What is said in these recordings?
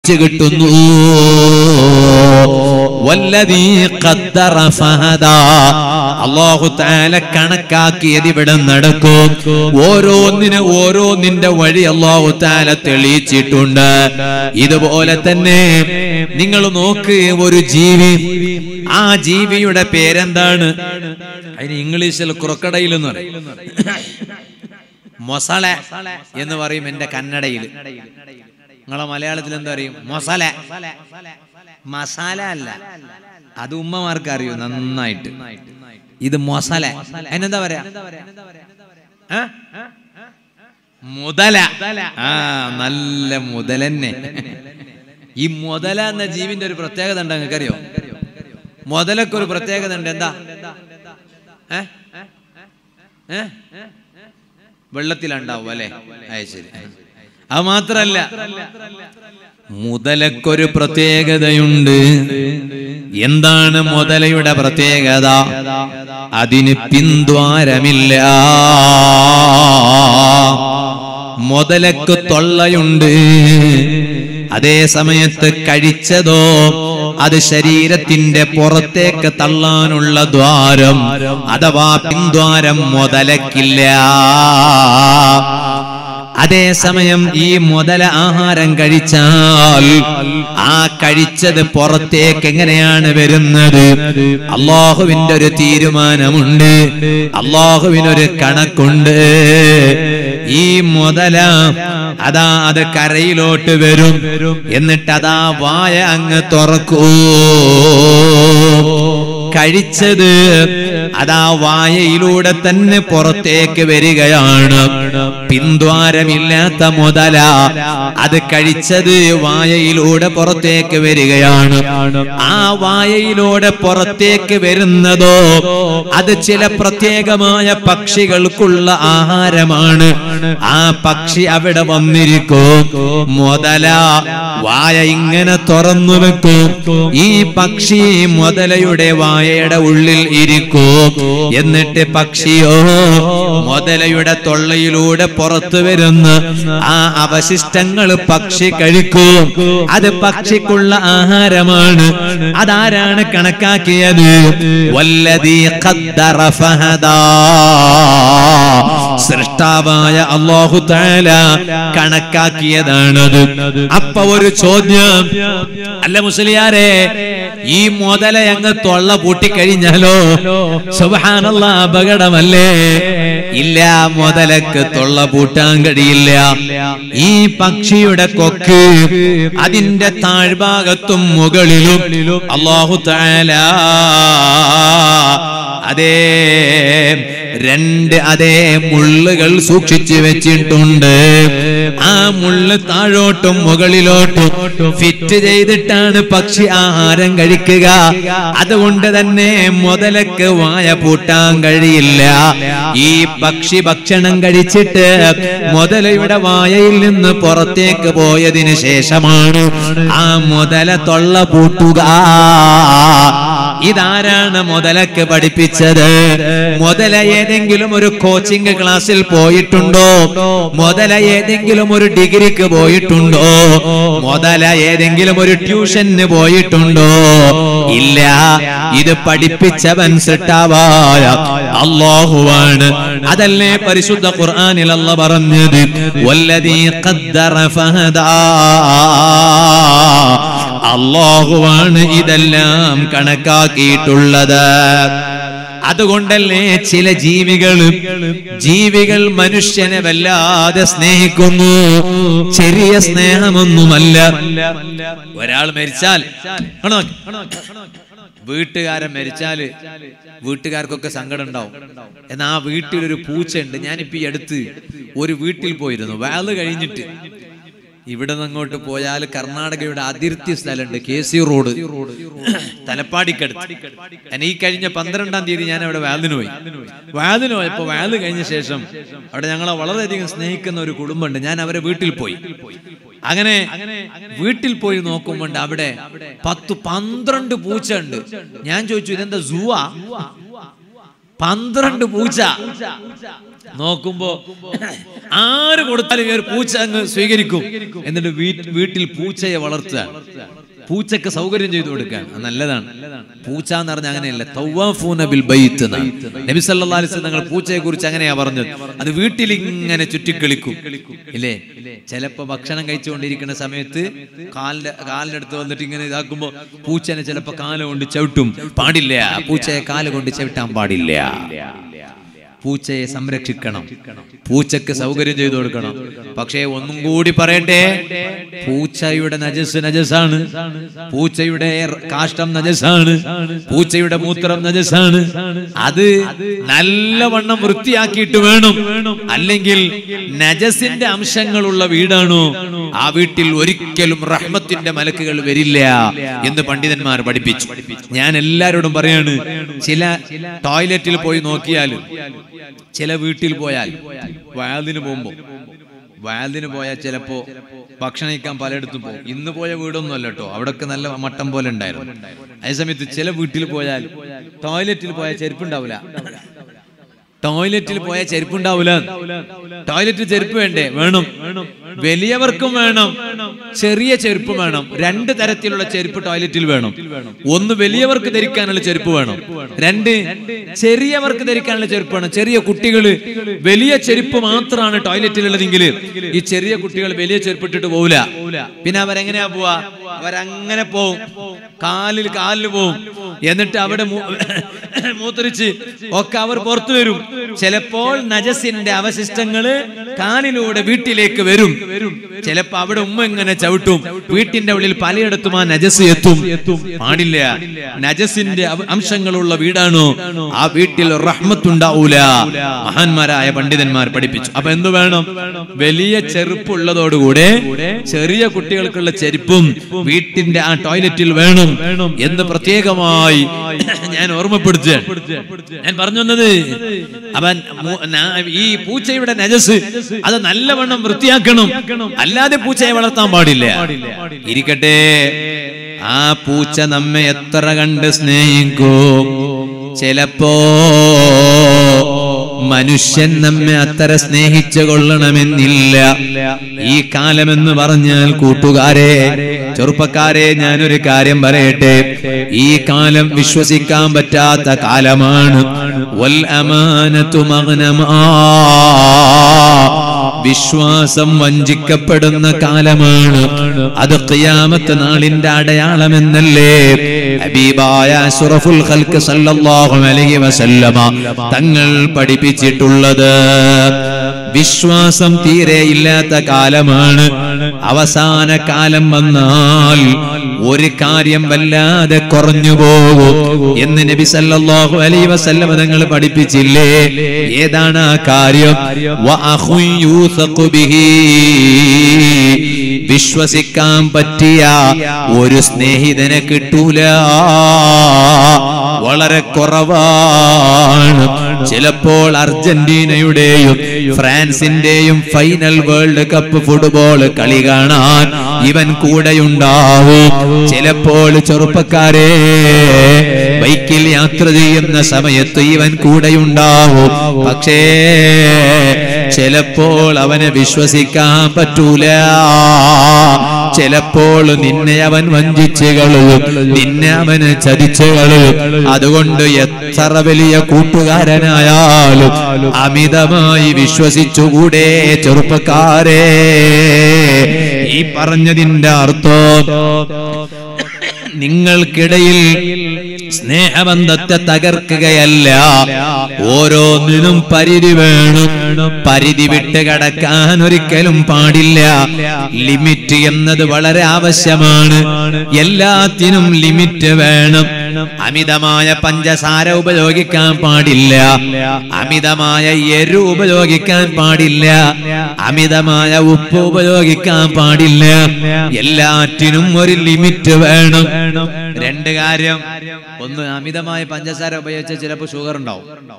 ച്ച് കിട്ടുന്നു വല്ലതീ ഖദ്ദറ ഫഹദ അല്ലാഹു തആല കണക്കാക്കിയത് ഇവിടെ നടക്കും ഓരോന്നിന് ഓരോന്നിന്റെ വഴി അല്ലാഹു തആല തെളിയിച്ചിട്ടുണ്ട് ഇതുപോലെ തന്നെ നിങ്ങൾ നോക്ക് ഒരു ജീവി ആ ജീവിയുടെ പേരെന്താണ് അതിന് ഇംഗ്ലീഷിൽ ക്രൊക്കഡൈൽ എന്ന് പറയും മൊസള എന്ന് പറയും എന്റെ കന്നഡയിൽ നിങ്ങളെ മലയാളത്തിൽ എന്താ പറയും മൊസല മസാല അല്ല അത് ഉമ്മമാർക്ക് അറിയൂ നന്നായിട്ട് ഇത് മൊസല അതിനെന്താ പറയാ ആ? മുതല ആ നല്ല മുതലന്നെ ഈ മുതല എന്ന ജീവിന്റെ ഒരു പ്രത്യേകത ഉണ്ട് നിങ്ങൾക്കറിയോ മുതലൊക്കെ ഒരു പ്രത്യേകത ഉണ്ട് എന്താ ഏ ഏ വെള്ളത്തിലുണ്ടാവും അല്ലെ അത് ശരി അത് മാത്രല്ല മുതലക്കൊരു പ്രത്യേകതയുണ്ട് എന്താണ് മുതലയുടെ പ്രത്യേകത അതിന് പിന്ദ്വാരമില്ല മുതലക്ക് തൊള്ളയുണ്ട് അതേ സമയത്ത് കഴിച്ചതോ അത് ശരീരത്തിന്റെ പുറത്തേക്ക് തള്ളാനുള്ള ദ്വാരം അഥവാ പിന്ദ്വാരം മുതലക്കില്ല അതേസമയം ഈ മുതല ആഹാരം കഴിച്ചാൽ ആ കഴിച്ചത് പുറത്തേക്ക് എങ്ങനെയാണ് വരുന്നത് അള്ളാഹുവിന്റെ ഒരു തീരുമാനമുണ്ട് അള്ളാഹുവിനൊരു കണക്കുണ്ട് ഈ മുതല അതാ അത് കരയിലോട്ട് വരും എന്നിട്ട് അതാ വായ അങ്ങ് തുറക്കൂ കഴിച്ചത് അതാ വായയിലൂടെ തന്നെ പുറത്തേക്ക് വരികയാണ് പിന്ദ്വാരമില്ലാത്ത മുതല അത് കഴിച്ചത് വായയിലൂടെ പുറത്തേക്ക് വരികയാണ് ആ വായയിലൂടെ പുറത്തേക്ക് വരുന്നതോ അത് ചില പ്രത്യേകമായ പക്ഷികൾക്കുള്ള ആഹാരമാണ് ആ പക്ഷി അവിടെ വന്നിരിക്കും മുതല വായ ഇങ്ങനെ തുറന്നു വെക്കും ഈ പക്ഷി മുതലയുടെ വായയുടെ ഉള്ളിൽ ഇരിക്കും എന്നിട്ട് പക്ഷിയോ മുതലയുടെ തൊള്ളയിലൂടെ പുറത്തു വരുന്ന ആ അവശിഷ്ടങ്ങൾ പക്ഷി കഴിക്കും അത് പക്ഷിക്കുള്ള ആഹാരമാണ് അതാരാണ് കണക്കാക്കിയത് വല്ലതീ ഖദ്ദറ ഫഹദാ സൃഷ്ടാവായ അള്ളാഹു താല കണക്കാക്കിയതാണത് അപ്പൊ ഒരു ചോദ്യം അല്ല മുസ്ലിയാരെ ഈ മുതല അങ്ങ് തൊള്ള പൂട്ടിക്കഴിഞ്ഞാലോ സുബാനുള്ള അപകടമല്ലേ ഇല്ല മുതലക്ക് തൊള്ള പൂട്ടാൻ കഴിയില്ല ഈ പക്ഷിയുടെ കൊക്ക് അതിന്റെ താഴ്ഭാഗത്തും മുകളിലും അള്ളാഹു താല അതേ രണ്ട് അതേ മുള്ളുകൾ സൂക്ഷിച്ചു വെച്ചിട്ടുണ്ട് ആ മുള്ള് താഴോട്ടും മുകളിലോട്ടും ഫിറ്റ് ചെയ്തിട്ടാണ് പക്ഷി ആഹാരം കഴിക്കുക അതുകൊണ്ട് തന്നെ മുതലക്ക് വായ പൂട്ടാൻ കഴിയില്ല ഈ പക്ഷി ഭക്ഷണം കഴിച്ചിട്ട് മുതലയുടെ വായയിൽ നിന്ന് പുറത്തേക്ക് പോയതിന് ശേഷമാണ് ആ മുതല തൊള്ള പൂട്ടുക ഇതാരാണ് മുതലക്ക് പഠിപ്പിച്ചത് മുതല ഏതെങ്കിലും ഒരു കോച്ചിങ് ക്ലാസ്സിൽ പോയിട്ടുണ്ടോ മുതല ഏതെങ്കിലും ഒരു ഡിഗ്രിക്ക് പോയിട്ടുണ്ടോ മുതല ഏതെങ്കിലും ഒരു ട്യൂഷന് പോയിട്ടുണ്ടോ ഇല്ല ഇത് പഠിപ്പിച്ചവൻ സിട്ടാവായ അള്ളാഹുവാണ് അതല്ലേ പരിശുദ്ധ ഖുർആനിൽ അല്ല പറഞ്ഞത് വല്ലതീ ഖദ്ദറ ഫഹദാ അള്ളാഹുവാണ് ഇതെല്ലാം കണക്കാക്കിയിട്ടുള്ളത് അതുകൊണ്ടല്ലേ ചില ജീവികൾ ജീവികൾ മനുഷ്യനെ വല്ലാതെ സ്നേഹിക്കുന്നു ചെറിയ സ്നേഹമൊന്നുമല്ല ഒരാൾ മരിച്ചാൽ ആണോ? വീട്ടുകാരൻ മരിച്ചാല് വീട്ടുകാർക്കൊക്കെ സങ്കടം ഉണ്ടാവും എന്നാ ആ വീട്ടിലൊരു പൂച്ചയുണ്ട് ഞാനിപ്പോ ഈ അടുത്ത് ഒരു വീട്ടിൽ പോയിരുന്നു വാല് കഴിഞ്ഞിട്ട് ഇവിടെ നിന്ന് അങ്ങോട്ട് പോയാൽ കർണാടകയുടെ അതിർത്തി സ്ഥലമുണ്ട് കെ സി റോഡ് തലപ്പാടിക്കടുത്ത് ഞാൻ ഈ കഴിഞ്ഞ പന്ത്രണ്ടാം തീയതി ഞാൻ അവിടെ വാലിന് പോയി വാലിന് പോയപ്പോ വാല് കഴിഞ്ഞ ശേഷം അവിടെ ഞങ്ങളെ വളരെയധികം സ്നേഹിക്കുന്ന ഒരു കുടുംബമുണ്ട് ഞാൻ അവരെ വീട്ടിൽ പോയി അങ്ങനെ വീട്ടിൽ പോയി നോക്കുമ്പോണ്ട് അവിടെ പത്ത് പന്ത്രണ്ട് പൂച്ച ഉണ്ട് ഞാൻ ചോദിച്ചു ഇതെന്താ സൂവാ പന്ത്രണ്ട് പൂച്ച നോക്കുമ്പോ ആര് കൊടുത്താലും ഈ ഒരു പൂച്ച അങ്ങ് സ്വീകരിക്കും എന്നിട്ട് വീ- വീട്ടിൽ പൂച്ചയെ വളർത്തുക പൂച്ചക്ക് സൗകര്യം ചെയ്തു കൊടുക്കാൻ അത് നല്ലതാണ് പൂച്ച എന്ന് പറഞ്ഞാൽ അങ്ങനെയല്ല തൗവാഫൂന ബിൽ ബൈത്ത് എന്നാണ്. നബി സല്ലല്ലാഹു അലൈഹി വസല്ലം തങ്ങൾ പൂച്ചയെ കുറിച്ച് അങ്ങനെയാ പറഞ്ഞത് അത് വീട്ടിൽ ഇങ്ങനെ ചുറ്റിക്കളിക്കും ഇല്ലേ ചിലപ്പോ ഭക്ഷണം കഴിച്ചുകൊണ്ടിരിക്കുന്ന സമയത്ത് കാലിന്റെ കാലിന്റെ അടുത്ത് വന്നിട്ട് ഇങ്ങനെ ഇതാക്കുമ്പോ പൂച്ചനെ ചിലപ്പോ കാല് കൊണ്ട് ചവിട്ടും പാടില്ല പൂച്ചയെ കാല് കൊണ്ട് ചവിട്ടാൻ പാടില്ല പൂച്ചയെ സംരക്ഷിക്കണം പൂച്ചക്ക് സൗകര്യം ചെയ്തു കൊടുക്കണം പക്ഷേ ഒന്നും കൂടി പറയട്ടെ പൂച്ചയുടെ നജസ് നജസാണ് പൂച്ചയുടെ കാഷ്ടം നജസാണ് പൂച്ചയുടെ മൂത്രം നജസാണ് അത് നല്ലവണ്ണം വൃത്തിയാക്കിയിട്ട് വേണം അല്ലെങ്കിൽ നജസിന്റെ അംശങ്ങളുള്ള വീടാണോ ആ വീട്ടിൽ ഒരിക്കലും റഹ്മത്തിന്റെ മലക്കുകൾ വരില്ല എന്ന് പണ്ഡിതന്മാർ പഠിപ്പിച്ചു ഞാൻ എല്ലാവരോടും പറയാണ് ചില ടോയ്ലറ്റിൽ പോയി നോക്കിയാലും ചില വീട്ടിൽ പോയാൽ വയലിന് പോകുമ്പോ വയലിന് പോയാൽ ചിലപ്പോ ഭക്ഷണം കഴിക്കാൻ പലയിടത്തും പോകും ഇന്ന് പോയ വീടൊന്നും അല്ല കേട്ടോ അവിടൊക്കെ നല്ല മട്ടം പോലെ ഉണ്ടായിരുന്നു അതേസമയത്ത് ചില വീട്ടിൽ പോയാൽ ടോയ്ലറ്റിൽ പോയാൽ ചെരുപ്പുണ്ടാവില്ല ടോയ്ലറ്റിൽ പോയാൽ ചെരുപ്പുണ്ടാവില്ല ടോയ്ലറ്റിൽ ചെരുപ്പ് വേണ്ടേ വേണം വലിയവർക്കും വേണം ചെറിയ ചെരുപ്പ് വേണം രണ്ട് തരത്തിലുള്ള ചെരുപ്പ് ടോയ്ലറ്റിൽ വേണം ഒന്ന് വലിയവർക്ക് ധരിക്കാനുള്ള ചെരുപ്പ് വേണം രണ്ട് ചെറിയവർക്ക് ധരിക്കാനുള്ള ചെരുപ്പ് വേണം ചെറിയ കുട്ടികള് വലിയ ചെരുപ്പ് മാത്രമാണ് ടോയ്ലറ്റിലുള്ളതെങ്കിൽ ഈ ചെറിയ കുട്ടികൾ വലിയ ചെരുപ്പ് ഇട്ടിട്ട് പോവില്ല പിന്നെ അവരെങ്ങനെയാ പോവാ അവരങ്ങനെ പോവും കാലിൽ കാലിൽ പോവും എന്നിട്ട് അവിടെ മൂ- മൂത്രിച്ച് ഒക്കെ അവർ പുറത്തു വരും ചിലപ്പോൾ നജസിന്റെ അവശിഷ്ടങ്ങള് കാലിലൂടെ വീട്ടിലേക്ക് വരും ചിലപ്പോ അവിടെ ഉമ്മ ഇങ്ങനെ ചവിട്ടും വീട്ടിന്റെ ഉള്ളിൽ പലയിടത്തും ആ നജസ് എത്തും പാടില്ല നജസിന്റെ അവ- അംശങ്ങളുള്ള വീടാണോ ആ വീട്ടിൽ റഹ്മത്തുണ്ടാവൂല മഹാന്മാരായ പണ്ഡിതന്മാർ പഠിപ്പിച്ചു അപ്പൊ എന്ത് വേണം വലിയ ചെറുപ്പുള്ളതോടുകൂടെ ചെറിയ കുട്ടികൾക്കുള്ള ചെരുപ്പും വീട്ടിന്റെ ആ ടോയ്ലറ്റിൽ വേണം എന്ന് പ്രത്യേകമായി ഞാൻ ഓർമ്മപ്പെടുത്തുക ഞാൻ പറഞ്ഞു വന്നത് അവൻ മു- നാ- ഈ പൂച്ചയുടെ നജസ് അത് നല്ലവണ്ണം വൃത്തിയാക്കണം അല്ലാതെ പൂച്ചയെ വളർത്താൻ പാടില്ല ഇരിക്കട്ടെ ആ പൂച്ച നമ്മെ എത്ര കണ്ട് സ്നേഹിക്കും ചിലപ്പോ മനുഷ്യൻ നമ്മെ അത്ര സ്നേഹിച്ചു കൊള്ളണമെന്നില്ല ഈ കാലമെന്ന് പറഞ്ഞാൽ കൂട്ടുകാരെ ചെറുപ്പക്കാരെ ഞാനൊരു കാര്യം പറയട്ടെ ഈ കാലം വിശ്വസിക്കാൻ പറ്റാത്ത കാലമാണ് വൽ അമാനത്തു മഗ്നമാ വിശ്വാസം വഞ്ചിക്കപ്പെടുന്ന കാലമാണ് അത് ഖിയാമത്ത് നാളിന്റെ അടയാളമെന്നല്ലേ ഹബീബായ അഷ്റഫുൽ ഖൽക്ക് സല്ലല്ലാഹു അലൈഹി വസല്ലമ തങ്ങൾ പഠിപ്പിച്ചിട്ടുള്ളത് വിശ്വാസം തീരെ ഇല്ലാത്ത കാലമാണ് അവസാന കാലം വന്നാൽ ഒരു കാര്യം വല്ലാതെ കുറഞ്ഞു പോകും എന്ന് നബി സല്ലല്ലാഹു അലൈഹി വസല്ലമ തങ്ങൾ പഠിപ്പിച്ചില്ലേ ഏതാണ് ആ കാര്യം വഅഖു യൂസഖു ബിഹി വിശ്വസിക്കാൻ പറ്റിയ ഒരു സ്നേഹിതനെ കിട്ടൂല വളരെ കുറവാണ് ചിലപ്പോൾ അർജന്റീനയുടെയും ഫ്രാൻസിന്റെയും ഫൈനൽ വേൾഡ് കപ്പ് ഫുട്ബോൾ കളി കാണാൻ ഇവൻ കൂടെയുണ്ടാവും ചിലപ്പോൾ ചെറുപ്പക്കാരെ ബൈക്കിൽ യാത്ര ചെയ്യുന്ന സമയത്ത് ഇവൻ കൂടെയുണ്ടാവും പക്ഷേ ചിലപ്പോൾ അവനെ വിശ്വസിക്കാൻ പറ്റൂല ചിലപ്പോൾ നിന്നെ അവൻ വഞ്ചിച്ച് കളയും നിന്നെ അവന് ചതിച്ച് കളയും അതുകൊണ്ട് എത്ര വലിയ കൂട്ടുകാരനായാലും അമിതമായി വിശ്വസിച്ചുകൂടെ ചെറുപ്പക്കാരെ ഈ പറഞ്ഞതിന്റെ അർത്ഥം നിങ്ങൾക്കിടയിൽ സ്നേഹബന്ധത്തെ തകർക്കുകയല്ല ഓരോന്നിനും പരിധി വേണം പരിധി വിട്ട് കടക്കാൻ ഒരിക്കലും പാടില്ല ലിമിറ്റ് എന്നത് വളരെ ആവശ്യമാണ് എല്ലാത്തിനും ലിമിറ്റ് വേണം അമിതമായ പഞ്ചസാര ഉപയോഗിക്കാൻ പാടില്ല അമിതമായ എരു ഉപയോഗിക്കാൻ പാടില്ല അമിതമായ ഉപ്പ് ഉപയോഗിക്കാൻ പാടില്ല എല്ലാറ്റിനും ഒരു ലിമിറ്റ് വേണം രണ്ട് കാര്യം ഒന്ന് അമിതമായ പഞ്ചസാര ഉപയോഗിച്ചാൽ ചിലപ്പോൾ ഷുഗർ ഉണ്ടാവും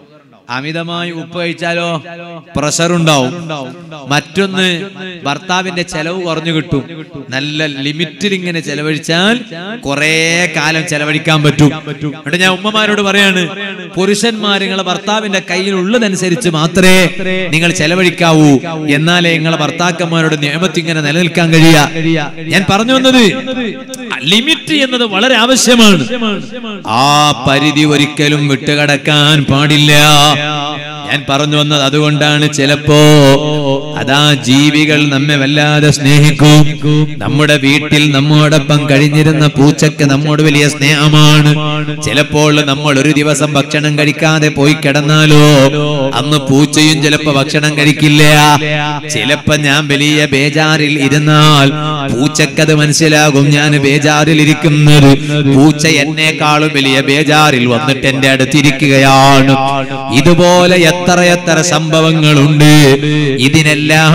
അമിതമായി ഉപ്പ് കഴിച്ചാലോ പ്രഷർ ഉണ്ടാവും മറ്റൊന്ന് ഭർത്താവിന്റെ ചെലവ് കുറഞ്ഞു കിട്ടും നല്ല ലിമിറ്റിൽ ഇങ്ങനെ ചെലവഴിച്ചാൽ കുറേ കാലം ചെലവഴിക്കാൻ പറ്റും എന്നിട്ട് ഞാൻ ഉമ്മമാരോട് പറയാണ് പുരുഷന്മാർ നിങ്ങളെ ഭർത്താവിന്റെ കയ്യിൽ ഉള്ളതനുസരിച്ച് മാത്രമേ നിങ്ങൾ ചെലവഴിക്കാവൂ എന്നാലേ നിങ്ങളെ ഭർത്താക്കന്മാരുടെ നിയമത്ത് ഇങ്ങനെ നിലനിൽക്കാൻ കഴിയാ ഞാൻ പറഞ്ഞു വന്നത് ലിമിറ്റ് എന്നത് വളരെ ആവശ്യമാണ് ആ പരിധി ഒരിക്കലും വിട്ടുകടക്കാൻ പാടില്ല ഞാൻ പറഞ്ഞു വന്നത് അതുകൊണ്ടാണ് ചിലപ്പോ അതാ ജീവികൾ നമ്മെ വല്ലാതെ സ്നേഹിക്കും നമ്മുടെ വീട്ടിൽ നമ്മോടൊപ്പം കഴിഞ്ഞിരുന്ന പൂച്ചക്ക് നമ്മോട് വലിയ സ്നേഹമാണ് ചിലപ്പോൾ നമ്മൾ ഒരു ദിവസം ഭക്ഷണം കഴിക്കാതെ പോയി കിടന്നാലോ അന്ന് പൂച്ചയും ചിലപ്പോ ഭക്ഷണം കഴിക്കില്ല ചിലപ്പോ ഞാൻ വലിയ ബേജാറിൽ ഇരുന്നാൽ പൂച്ചക്കത് മനസ്സിലാകും ഞാൻ ബേജാറിൽ ഇരിക്കുന്നത് പൂച്ച എന്നെക്കാളും വലിയ ബേജാറിൽ വന്നിട്ട് എന്റെ അടുത്തിരിക്കുകയാണ് ഇതുപോലെ എത്രയെത്ര സംഭവങ്ങളുണ്ട് ഇതിനെല്ലാം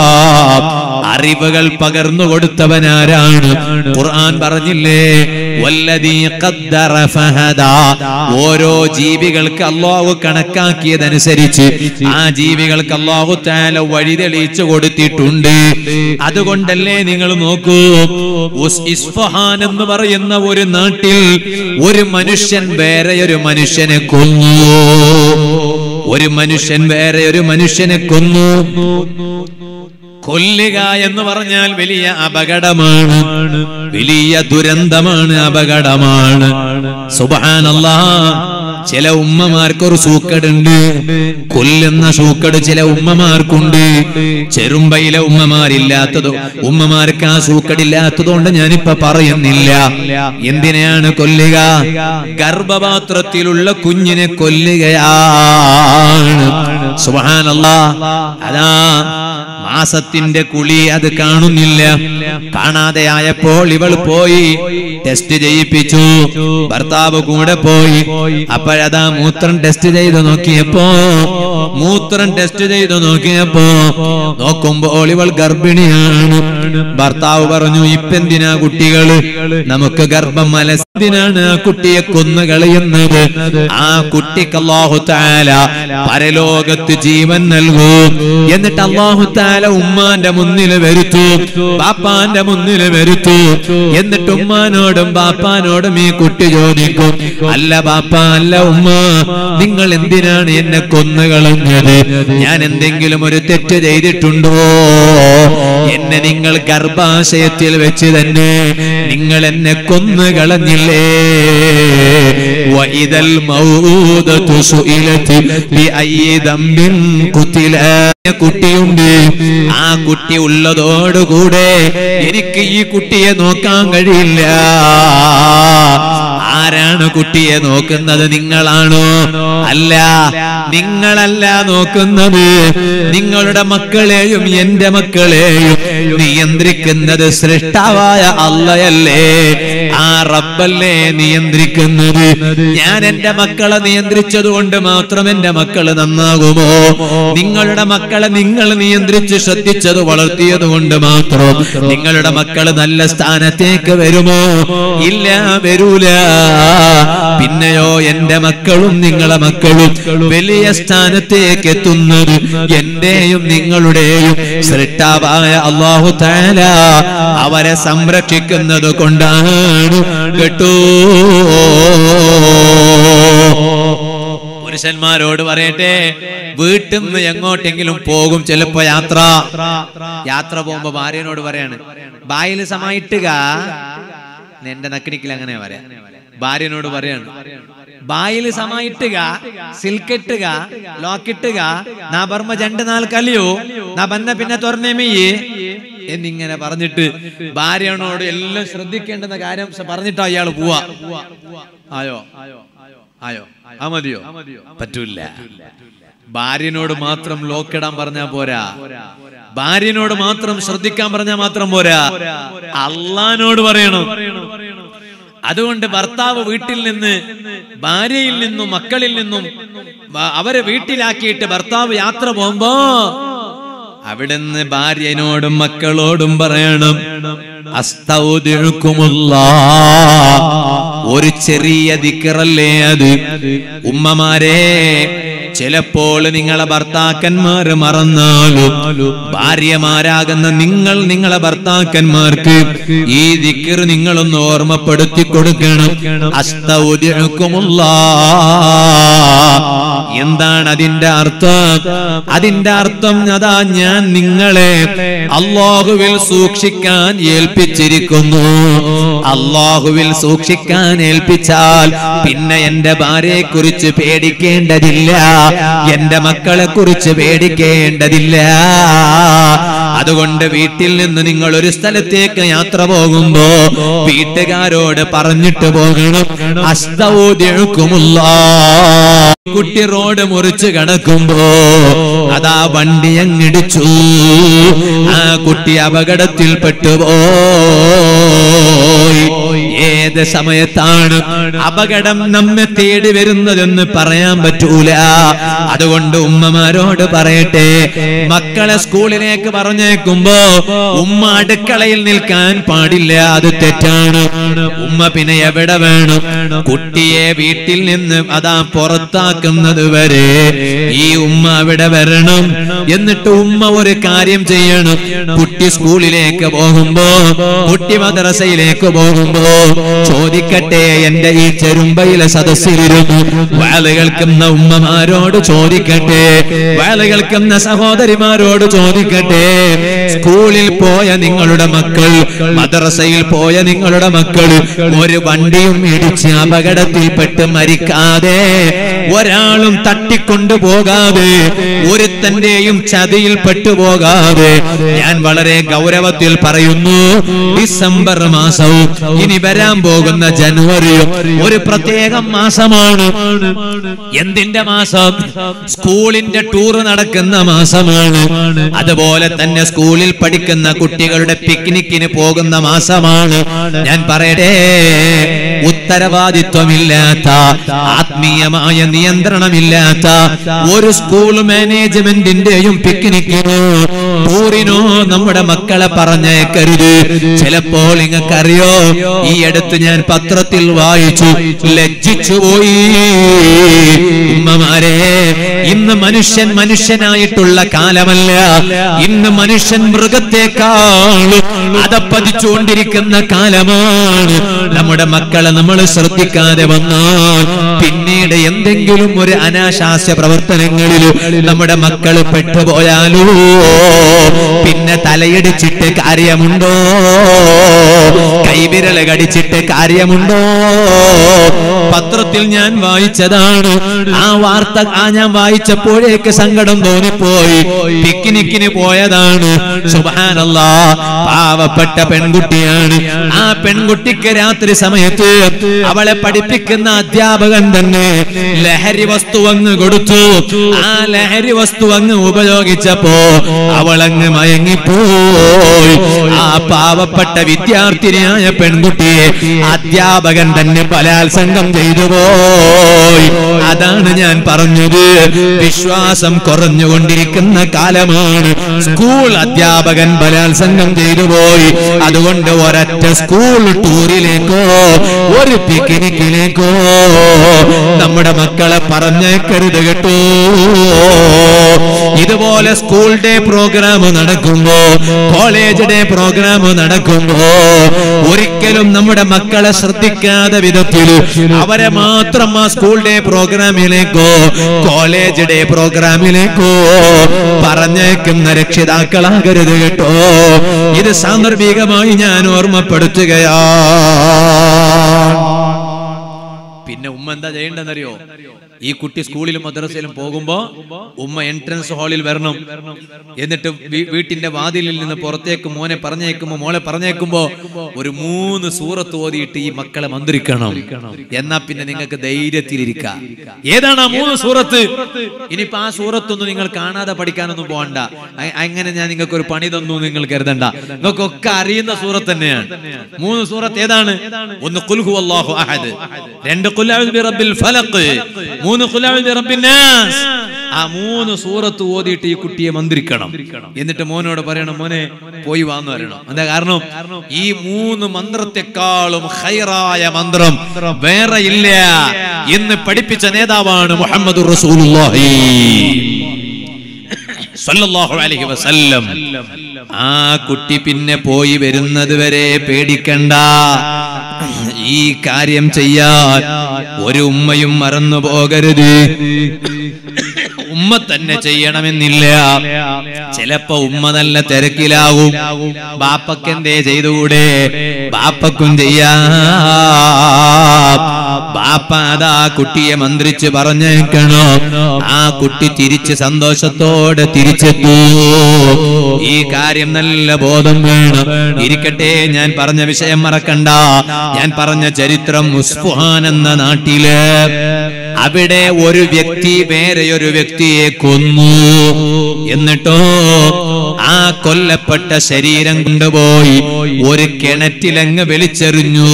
അറിവുകൾ പകർന്നു കൊടുത്തവനാരാണ് ഖുർആൻ പറഞ്ഞില്ലേ വല്ലദീ ഖദ്ദറ ഫഹദാ ഓരോ ജീവികൾക്ക് അള്ളാഹു കണക്കാക്കിയതനുസരിച്ച് ആ ജീവികൾക്ക് അള്ളാഹു താല വഴി തെളിയിച്ചു കൊടുത്തിട്ടുണ്ട് അതുകൊണ്ടല്ലേ നിങ്ങൾ നോക്കൂ ഉസ് ഇസ്ഫഹാൻ എന്ന് പറയുന്ന ഒരു നാട്ടിൽ ഒരു മനുഷ്യൻ വേറെ ഒരു മനുഷ്യനെ കൊന്നു ഒരു മനുഷ്യൻ വേറെ ഒരു മനുഷ്യനെ കൊന്നു കൊല്ലുക എന്ന് പറഞ്ഞാൽ വലിയ അപകടമാണ് വലിയ ദുരന്തമാണ് അപകടമാണ് സുബാനല്ലാ ചില ഉമ്മമാർക്കൊരു സൂക്കടുണ്ട് കൊല്ലുന്ന സൂക്കട് ചില ഉമ്മമാർക്കുണ്ട് ചെറുമ്പയിലെ ഉമ്മമാരില്ലാത്തതോ ഉമ്മമാർക്ക് ആ സൂക്കടില്ലാത്തതുകൊണ്ട് ഞാനിപ്പോ പറയുന്നില്ല എന്തിനെയാണ് കൊല്ലുക ഗർഭപാത്രത്തിലുള്ള കുഞ്ഞിനെ കൊല്ലുകയാണ് സുബാനല്ലാ അതാ മാസത്തിന്റെ കുളി അത് കാണുന്നില്ല കാണാതെയായപ്പോൾ ഇവൾ പോയി ടെസ്റ്റ് ചെയ്യിപ്പിച്ചു ഭർത്താവ് കൂടെ പോയി അപ്പോഴതാ മൂത്രം ടെസ്റ്റ് ചെയ്ത് നോക്കിയപ്പോ മൂത്രം ടെസ്റ്റ് ചെയ്ത് നോക്കിയപ്പോ നോക്കുമ്പോൾ ഇവൾ ഗർഭിണിയാണ് ഭർത്താവ് പറഞ്ഞു ഇപ്പെന്തിനാ കുട്ടികള് നമുക്ക് ഗർഭം മനസ്സിനാണ് ആ കുട്ടിയെ കൊന്നു കളയുന്നത് ആ കുട്ടിക്ക് അള്ളാഹു താല പരലോകത്ത് ജീവൻ നൽകൂ എന്നിട്ട് അള്ളാഹു താല ഉമ്മാന്റെ മുന്നിൽ വരുത്തു ബാപ്പാന്റെ മുന്നിൽ വരുത്തു എന്നിട്ട് ഉമ്മാനോടും ബാപ്പാനോടും ഈ കുട്ടി ചോദിക്കും അല്ല ബാപ്പ അല്ല ഉമ്മ നിങ്ങൾ എന്തിനാണ് എന്നെ കൊന്നുകളഞ്ഞത് ഞാൻ എന്തെങ്കിലും ഒരു തെറ്റ് ചെയ്തിട്ടുണ്ടോ എന്നെ നിങ്ങൾ ഗർഭാശയത്തിൽ വെച്ച് തന്നെ നിങ്ങൾ എന്നെ കൊന്നുകളഞ്ഞില്ലേ വഇദൽ മൗഊദതു സുഇലതി ബിഅയ്യി ദംബിൻ ഖുതില കുട്ടിയുണ്ട് ആ കുട്ടി ഉള്ളതോടുകൂടെ എനിക്ക് ഈ കുട്ടിയെ നോക്കാൻ കഴിയില്ല ആരാണ് കുട്ടിയെ നോക്കുന്നത് നിങ്ങളാണോ അല്ല നിങ്ങളല്ല നോക്കുന്നത് നിങ്ങളുടെ മക്കളെയും എന്റെ മക്കളെയും നിയന്ത്രിക്കുന്നത് സൃഷ്ടാവായ അല്ലയല്ലേ ആ റബ്ബല്ലേ നിയന്ത്രിക്കുന്നത് ഞാൻ എന്റെ മക്കളെ നിയന്ത്രിച്ചത് കൊണ്ട് മാത്രം എന്റെ മക്കള് നന്നാകുമോ നിങ്ങളുടെ മക്കളെ നിങ്ങൾ നിയന്ത്രിച്ച് ശ്രദ്ധിച്ചത് വളർത്തിയത് കൊണ്ട് മാത്രം നിങ്ങളുടെ മക്കള് നല്ല സ്ഥാനത്തേക്ക് വരുമോ ഇല്ല വരൂല പിന്നെയോ എന്റെ മക്കളും നിങ്ങളെ മക്കളും വലിയ സ്ഥാനത്തേക്ക് എത്തുന്നത് എന്റെയും നിങ്ങളുടെയും സൃഷ്ടാവായ അള്ളാഹു താല അവരെ സംരക്ഷിക്കുന്നത് കൊണ്ടാണ് കേട്ടോ പുരുഷന്മാരോട് പറയട്ടെ വീട്ടിൽ നിന്ന് എങ്ങോട്ടെങ്കിലും പോകും ചിലപ്പോ യാത്ര യാത്ര പോകുമ്പോ ഭാര്യനോട് പറയാണ് ബായിൽ സമായിട്ടുക എന്റെ നക്കിണിക്കിൽ അങ്ങനെ പറയാം ഭാര്യനോട് പറയാണ് ബായിൽ സമായിട്ടുക സിൽക്കിട്ടുക ലോക്കിട്ടുക നാ ബർമ്മ രണ്ട് നാൾ കലിയോ നാ ബന്ന പിന്നെ തുറന്നേമയ്യേ എന്നിങ്ങനെ പറഞ്ഞിട്ട് ഭാര്യനോട് എല്ലാം ശ്രദ്ധിക്കേണ്ടുന്ന കാര്യം പറഞ്ഞിട്ടോ അയാൾ പോവാ ആയോ ആയോ ആ മതിയോ പറ്റൂല ഭാര്യനോട് മാത്രം ലോക്കിടാൻ പറഞ്ഞാ പോരാ ഭാര്യനോട് മാത്രം ശ്രദ്ധിക്കാൻ പറഞ്ഞാൽ മാത്രം പോരാ അള്ളഹാനോട് പറയണം അതുകൊണ്ട് ഭർത്താവ് വീട്ടിൽ നിന്ന് ഭാര്യയിൽ നിന്നും മക്കളിൽ നിന്നും വ- അവരെ വീട്ടിലാക്കിയിട്ട് ഭർത്താവ് യാത്ര പോകുമ്പോ അവിടുന്ന് ഭാര്യനോടും മക്കളോടും പറയണം അസ്തൗദിഴുക്കുമുള്ള ഒരു ചെറിയ ദിക്കറല്ലേ അത് ഉമ്മമാരെ ചിലപ്പോൾ നിങ്ങളെ ഭർത്താക്കന്മാർ മറന്നാലും ഭാര്യമാരാകുന്ന നിങ്ങൾ നിങ്ങളെ ഭർത്താക്കന്മാർക്ക് ഈ ദിക്കർ നിങ്ങളൊന്ന് ഓർമ്മപ്പെടുത്തി കൊടുക്കണം അസ്തൗദ്യക്കുമുള്ള എന്താണ് അതിന്റെ അർത്ഥം അതിന്റെ അർത്ഥം അതാ ഞാൻ നിങ്ങളെ അള്ളാഹുവിൽ സൂക്ഷിക്കാൻ ഏൽപ്പിച്ചിരിക്കുന്നു അള്ളാഹുവിൽ സൂക്ഷിക്കാൻ ഏൽപ്പിച്ചാൽ പിന്നെ എന്റെ ഭാര്യയെ കുറിച്ച് പേടിക്കേണ്ടതില്ല എന്റെ മക്കളെ കുറിച്ച് പേടിക്കേണ്ടതില്ല അതുകൊണ്ട് വീട്ടിൽ നിന്ന് നിങ്ങൾ ഒരു സ്ഥലത്തേക്ക് യാത്ര പോകുമ്പോ വീട്ടുകാരോട് പറഞ്ഞിട്ട് പോകണം അസ്തൗദ്യക്കുമുള്ള കുട്ടി റോഡ് മുറിച്ച് കടക്കുമ്പോ അതാ വണ്ടി അങ്ങിടിച്ചു ആ കുട്ടി അപകടത്തിൽ പെട്ടുപോയി ഏത് സമയത്താണ് അപകടം നമ്മെ തേടി വരുന്നതെന്ന് പറയാൻ പറ്റൂല അതുകൊണ്ട് ഉമ്മമാരോട് പറയട്ടെ മക്കളെ സ്കൂളിലേക്ക് പറഞ്ഞേക്കുമ്പോ ഉമ്മ അടുക്കളയിൽ നിൽക്കാൻ പാടില്ല അത് തെറ്റാണ് ഉമ്മ പിന്നെ എവിടെ വേണം കുട്ടിയെ വീട്ടിൽ നിന്ന് അതാ പുറത്താക്കുന്നത് വരെ ഈ ഉമ്മ അവിടെ വരണം എന്നിട്ട് ഉമ്മ ഒരു കാര്യം ചെയ്യണം കുട്ടി സ്കൂളിലേക്ക് പോകുമ്പോ കുട്ടി മദ്രസയിലേക്ക് പോകുമ്പോ ചോദിക്കട്ടെ എന്റെ ഈ ചെരുമ്പയിലെ സദസ്സിലിരുന്നു വേല കേൾക്കുന്ന ഉമ്മമാരോട് ചോദിക്കട്ടെ വേല കേൾക്കുന്ന സഹോദരിമാരോട് ചോദിക്കട്ടെ സ്കൂളിൽ പോയ നിങ്ങളുടെ മക്കൾ മദ്രസയിൽ പോയ നിങ്ങളുടെ മക്കൾ ഒരു വണ്ടിയും ഇടിച്ച് അപകടത്തിൽപ്പെട്ട് മരിക്കാതെ ഒരാളും തട്ടിക്കൊണ്ടു പോകാതെ ഒരുത്തന്റെയും ചതിയിൽ പെട്ടുപോകാതെ ഞാൻ വളരെ ഗൗരവത്തിൽ പറയുന്നു ഡിസംബർ മാസവും ഇനി വരാൻ പോകുന്ന ജനുവരിയും ഒരു പ്രത്യേക മാസമാണ് എന്തിന്റെ മാസം സ്കൂളിന്റെ ടൂർ നടക്കുന്ന മാസമാണ് അതുപോലെ തന്നെ സ്കൂളിൽ പഠിക്കുന്ന കുട്ടികളുടെ പിക്നിക്കിന് പോകുന്ന മാസമാണ് ഞാൻ പറയട്ടെ ഉത്തരവാദിത്വമില്ലാത്ത ആത്മീയമായ നിയന്ത്രണമില്ലാത്ത ഒരു സ്കൂൾ മാനേജ്മെന്റിന്റെയും പിക്നിക്കിനോ ടൂറിനോ നമ്മുടെ മക്കളെ പറഞ്ഞേക്കരുത് ചിലപ്പോൾ നിങ്ങൾക്കറിയോ ഈ അടുത്ത് ഞാൻ പത്രത്തിൽ വായിച്ചു ലജ്ജിച്ചു പോയി ഉമ്മമാരെ ഇന്ന് മനുഷ്യൻ മനുഷ്യനായിട്ടുള്ള കാലമല്ല ഇന്ന് മനുഷ്യൻ മൃഗത്തെക്കാൾ അതപ്പതിച്ചുകൊണ്ടിരിക്കുന്ന കാലമാണ് നമ്മുടെ മക്കളെ നമ്മൾ ശ്രദ്ധിക്കാതെ വന്നാൽ പിന്നീട് എന്തെങ്കിലും ഒരു അനാശാസ്യ പ്രവർത്തനങ്ങളിൽ നമ്മുടെ മക്കൾ പെട്ടുപോയാലോ പിന്നെ തലയിടിച്ചിട്ട് കാര്യമുണ്ടോ കൈവിരൽ കടിച്ചിട്ട് കാര്യമുണ്ടോ പത്രത്തിൽ ഞാൻ വായിച്ചതാണ് ആ വാർത്ത ആ ഞാൻ വായിച്ചപ്പോഴേക്ക് സങ്കടം തോന്നിപ്പോയി പിക്നിക്കിന് പോയതാണ് സുബാനല്ല പാവപ്പെട്ട പെൺകുട്ടിയാണ് ആ പെൺകുട്ടിക്ക് രാത്രി സമയത്ത് അവളെ പഠിപ്പിക്കുന്ന അധ്യാപകൻ തന്നെ ലഹരി വസ്തു അങ്ങ് കൊടുത്തു ആ ലഹരി വസ്തു അങ്ങ് ഉപയോഗിച്ചപ്പോ അവളങ്ങ് മയങ്ങിപ്പോയി ആ പാവപ്പെട്ട വിദ്യാർത്ഥിനിയായ പെൺകുട്ടിയെ അധ്യാപകൻ തന്നെ ബലാത്സംഗം ചെയ്തു പോയി അതാണ് ഞാൻ പറഞ്ഞത് വിശ്വാസം കുറഞ്ഞുകൊണ്ടിരിക്കുന്ന കാലമാണ് സ്കൂൾ അധ്യാപകൻ ബലാത്സംഗം ചെയ്തു പോയി അതുകൊണ്ട് ഒരൊറ്റ സ്കൂൾ ടൂറിലേക്കോ ഒരു പിക്നിക്കിലേക്കോ നമ്മുടെ മക്കളെ പറഞ്ഞേക്കരുത് കേട്ടോ ഇതുപോലെ സ്കൂൾ ഡേ പ്രോഗ്രാം നടക്കുമ്പോ കോളേജ് ഡേ പ്രോഗ്രാം നടക്കുമ്പോ ഒരിക്കലും നമ്മുടെ മക്കളെ ശ്രദ്ധിക്കാതെ വിധത്തിൽ അവരെ മാത്രം ആ സ്കൂൾ ഡേ പ്രോഗ്രാമിലേക്കോ കോളേജ് ഡേ പ്രോഗ്രാമിലേക്കോ പറഞ്ഞേക്കുന്ന രക്ഷിതാക്കളാകരുത് കേട്ടോ ഇത് സാന്ദർഭികമായി ഞാൻ ഓർമ്മപ്പെടുത്തുകയാ പിന്നെ ഉമ്മ എന്താ ചെയ്യേണ്ടതെന്നറിയോ ഈ കുട്ടി സ്കൂളിലും മദ്രസയിലും പോകുമ്പോ ഉമ്മ എൻട്രൻസ് ഹാളിൽ വരണം എന്നിട്ട് വീ- വീട്ടിന്റെ വാതിലിൽ നിന്ന് പുറത്തേക്ക് മോനെ പറഞ്ഞേക്കുമ്പോ മോളെ പറഞ്ഞേക്കുമ്പോ ഒരു മൂന്ന് സൂറത്ത് ഓതിയിട്ട് ഈ മക്കളെ മന്ത്രിക്കണം എന്നാ പിന്നെ നിങ്ങൾക്ക് ധൈര്യത്തിലിരിക്കാം ഏതാണ് ആ മൂന്ന് സൂറത്ത് ഇനിയിപ്പോ ആ സൂറത്തൊന്നും നിങ്ങൾ കാണാതെ പഠിക്കാനൊന്നും പോകണ്ട അ- അങ്ങനെ ഞാൻ നിങ്ങൾക്ക് ഒരു പണി തന്നു നിങ്ങൾ കരുതണ്ട നിങ്ങൾക്കൊക്കെ അറിയുന്ന സൂറത്ത് തന്നെയാണ് മൂന്ന് സൂറത്ത് ഏതാണ് ഒന്ന് കുൽഹു അല്ലാഹു അഹദ് രണ്ട് ഖുൽ അഊദു ബിറബ്ബിൽ ഫലഖ് മൂന്ന് ഖുൽ അഊദു ബിറബ്ബിൻ നാസ് ആ മൂന്ന് സൂറത്ത് ഓതിയിട്ട് ഈ കുട്ടിയെ മന്ത്രിക്കണം എന്നിട്ട് മോനോട് പറയണം മോനെ പോയി വാന്ന് പറയണം എന്താ കാരണം ഈ മൂന്ന് മന്ത്രത്തെക്കാളും ഹൈറായ മന്ത്രം വേറെ ഇല്ല എന്ന് പഠിപ്പിച്ച നേതാവാണ് മുഹമ്മദ് റസൂലുള്ളാഹി സല്ലല്ലാഹു അലൈഹി വസല്ലം ആ കുട്ടി പിന്നെ പോയി വരുന്നത് വരെ പേടിക്കണ്ട ഈ കാര്യം ചെയ്യാൻ ഒരു ഉമ്മയും മറന്നു പോകരുത് ഉമ്മ തന്നെ ചെയ്യണമെന്നില്ല ചിലപ്പോ ഉമ്മ നല്ല തിരക്കിലാവും ബാപ്പക്കെന്തേ ചെയ്തുകൂടെ ബാപ്പക്കും ചെയ്യാം ബാപ്പ അതാ കുട്ടിയെ മന്ത്രിച്ച് പറഞ്ഞേക്കണോ ആ കുട്ടി തിരിച്ച് സന്തോഷത്തോടെ തിരിച്ചെത്തൂ ഈ കാര്യം നല്ല ബോധം വേണം ഇരിക്കട്ടെ ഞാൻ പറഞ്ഞ വിഷയം മറക്കണ്ട ഞാൻ പറഞ്ഞ ചരിത്രം ഉസ്ഫുഹാൻ എന്ന നാട്ടില് അവിടെ ഒരു വ്യക്തി വേറെ ഒരു വ്യക്തിയെ കൊന്നു എന്നിട്ടോ ആ കൊല്ലപ്പെട്ട ശരീരം കൊണ്ടുപോയി ഒരു കിണറ്റിലങ്ങ് വലിച്ചെറിഞ്ഞു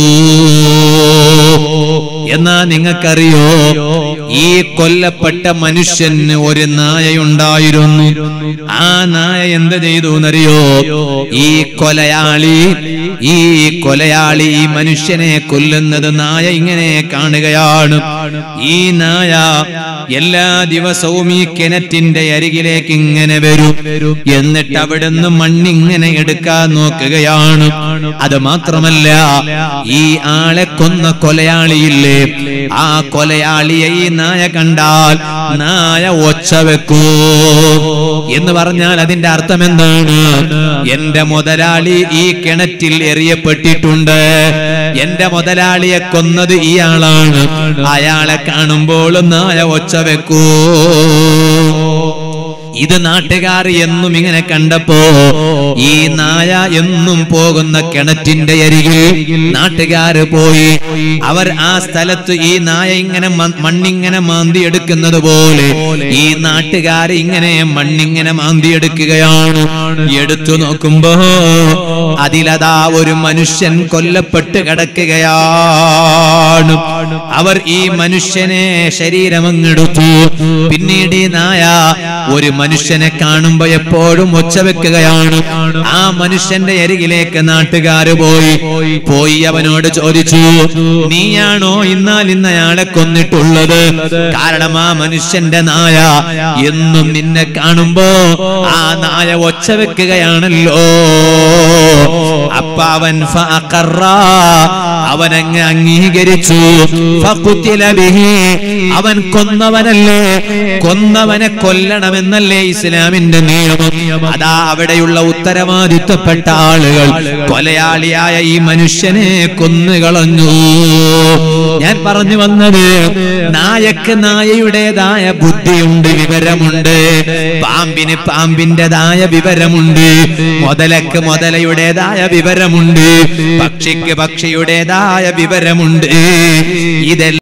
എന്നാ നിങ്ങൾക്കറിയോ ഈ കൊല്ലപ്പെട്ട മനുഷ്യന് ഒരു നായയുണ്ടായിരുന്നു ആ നായ എന്ത് ചെയ്തു എന്നറിയോ ഈ കൊലയാളി ഈ കൊലയാളി ഈ മനുഷ്യനെ കൊല്ലുന്നത് നായ ഇങ്ങനെ കാണുകയാണ് ഈ നായ എല്ലാ ദിവസവും ഈ കിണറ്റിന്റെ അരികിലേക്ക് ഇങ്ങനെ വരും എന്നിട്ട് അവിടുന്ന് മണ്ണിങ്ങനെ എടുക്കാൻ നോക്കുകയാണ് അത് മാത്രമല്ല ഈ ആളെ കൊന്ന കൊലയാളിയില്ലേ ആ കൊലയാളിയെ ഈ നായ കണ്ടാൽ നായ ഒച്ച വെക്കൂ എന്ന് പറഞ്ഞാൽ അതിന്റെ അർത്ഥം എന്താണ് എന്റെ മുതലാളി ഈ കിണറ്റിൽ എറിയപ്പെട്ടിട്ടുണ്ട് എന്റെ മുതലാളിയെ കൊന്നത് ഇയാളാണ് അയാളെ കാണുമ്പോൾ നായ ഒച്ച വെക്കൂ ഇത് നാട്ടുകാർ എന്നും ഇങ്ങനെ കണ്ടപ്പോ ഈ നായ എന്നും പോകുന്ന കിണറ്റിന്റെ അരികിൽ നാട്ടുകാര് പോയി അവർ ആ സ്ഥലത്ത് ഈ നായ ഇങ്ങനെ മ- മണ്ണിങ്ങനെ മാന്തി എടുക്കുന്നത് പോലെ ഈ നാട്ടുകാർ ഇങ്ങനെ മണ്ണിങ്ങനെ മാന്തി എടുക്കുകയാണ് എടുത്തു നോക്കുമ്പോ അതിലതാ ഒരു മനുഷ്യൻ കൊല്ലപ്പെട്ട് കിടക്കുകയാണ് അവർ ഈ മനുഷ്യനെ ശരീരമങ്ങെടുത്തു പിന്നീട് ഈ നായ ഒരു മനുഷ്യനെ കാണുമ്പോ എപ്പോഴും ഒച്ച വെക്കുകയാണ് ആ മനുഷ്യന്റെ അരികിലേക്ക് നാട്ടുകാര് പോയി പോയി അവനോട് ചോദിച്ചു നീയാണോ ഇന്നാൽ ഇന്ന് അയാളെ കൊന്നിട്ടുള്ളത് കാരണം ആ മനുഷ്യന്റെ നായ എന്നും നിന്നെ കാണുമ്പോ ആ നായ ഒച്ച വെക്കുകയാണല്ലോ അപ്പ അവൻ ഫഅഖറ. അവനങ്ങ് അംഗീകരിച്ചു ഫഖുതില ബിഹി. അവൻ കൊന്നവനല്ലേ കൊന്നവനെ കൊല്ലണമെന്നല്ലേ ഇസ്ലാമിന്റെ നിയമം അതാ അവിടെയുള്ള ഉത്തരവാദിത്വപ്പെട്ട ആളുകൾ കൊലയാളിയായ ഈ മനുഷ്യനെ കൊന്നുകളഞ്ഞു ഞാൻ പറഞ്ഞു വന്നത് നായക്ക് നായയുടേതായ ബുദ്ധിയുണ്ട് വിവരമുണ്ട് പാമ്പിന് പാമ്പിന്റേതായ വിവരമുണ്ട് മുതലക്ക് മുതലയുടേതായ വിവരമുണ്ട് പക്ഷിക്ക് പക്ഷിയുടേതായ വിവരമുണ്ട് ഇതെല്ലാം